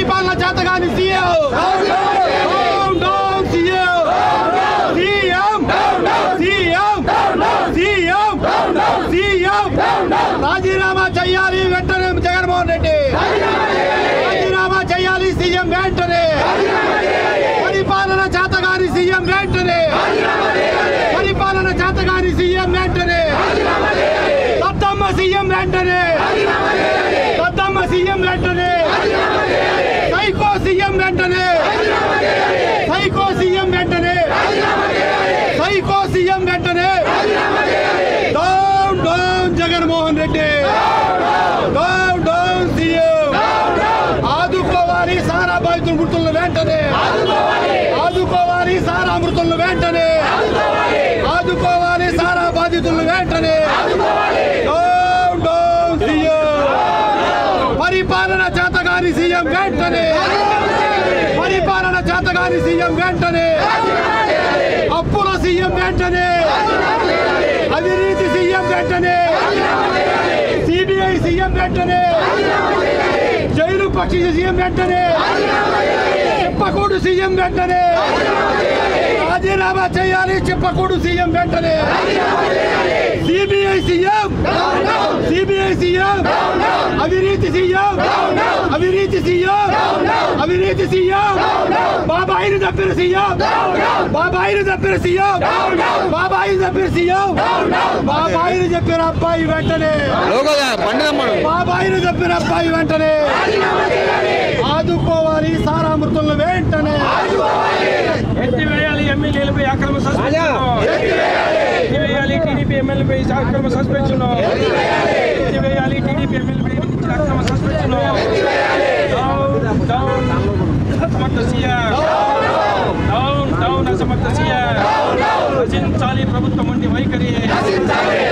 పరిపాలన చేతగాని CM down down CM CM CM CM CM రాజీనామా చేయాలి వెంటనే జగన్మోహన్ రెడ్డి రాజీనామా చేయాలి సీఎం వెంటనే పరిపాలన చేతగాని సీఎం వెంటనే పరిపాలన చేతగాని సీఎం వెంటనే దత్తమ్మ సీఎం వెంటనే దత్తమ్మ సీఎం వెంటనే సైకో సీఎం వెంటనే సైకో సీఎం వెంటనే సైకో సీఎం వెంటనే down down Jaganmohan Reddy down down CM ఆదుకోవాలి సారా బాధితుల మృతులను వెంటనే ఆదుకోవాలి సారా మృతులను వెంటనే ఆదుకోవాలి సారా బాధితులను వెంటనే డౌన్ డౌన్ సీఎం పరిపాలన చేతగాని సీఎం వెంటనే పరిపాలన చేతగాని సీఎం వెంటనే అప్పుల సీఎం వెంటనే అవినీతి సీఎం వెంటనే సిబిఐ సీఎం వెంటనే జైలు పక్షి సీఎం వెంటనే చెప్పకూడు సీఎం వెంటనే రాజీనామా చేయాలి చెప్పకూడు సీఎం వెంటనే సిబిఐ సీఎం సిబిఐ సీఎం అవినీతి సీఎం అవినీతి సీఎం అవినీతి సీఎం బాబాయిని తప్పిన సీఎం బాబాయిని తప్పిన సీఎం బాబాయిని తప్పిన సీఎం బాబాయిని చెప్పిన అబ్బాయి వెంటనే లోగోగా పండుగమ్మడు బాబాయిని చెప్పిన అబ్బాయి వెంటనే ఆదుకోవాలి సారామృతులను వెంటనే ఎత్తివేయాలి ఎమ్మెల్యేలపై అక్రమ సస్పెన్షన్ ఎత్తివేయాలి టీడీపీ ఎమ్మెల్యేపై అక్రమ సస్పెన్షన్ ఎత్తివేయాలి టీడీపీ ఎమ్మెల్యేపై ఇచ్చిన అక్రమ సస్పెన్షన్ డౌన్ డౌన్ అసమర్థ సీఎం డౌన్ డౌన్ అసమర్థ సీఎం రచించాలి ప్రభుత్వం ఉండి వైఖరి